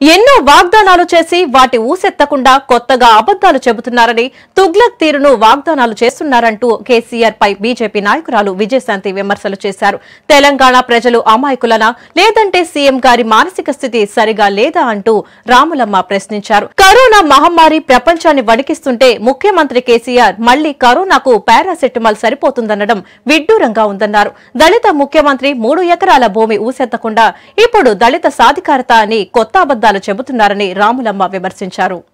ఎన్నో వాగ్దానాలు చేసి వాటి ఊసెత్తకుండా కొత్తగా అబద్దాలు చెబుతున్నారని తుగ్లక్ తీరును వాగ్దానాలు చేస్తున్నారంటూ కేసీఆర్ పై బీజేపీ నాయకురాలు విజయశాంతి విమర్శలు చేశారు తెలంగాణ ప్రజలు అమాయకులనా లేదంటే సీఎం గారి మానసిక స్థితి సరిగా లేదా అంటూ రాములమ్మ ప్రశ్నించారు కరోనా మహమ్మారి ప్రపంచాన్ని వణికిస్తుంటే ముఖ్యమంత్రి కేసీఆర్ మళ్లీ కరోనాకు పారాసెటమాల్ సరిపోతుందనడం విడ్డూరంగా ఉందన్నారు దళిత ముఖ్యమంత్రి మూడు ఎకరాల భూమి ఊసెత్తకుండా ఇప్పుడు దళిత సాధికారత అని కొత్త అబద్దాలు చెబుతున్నారని రాములమ్మ విమర్శించారు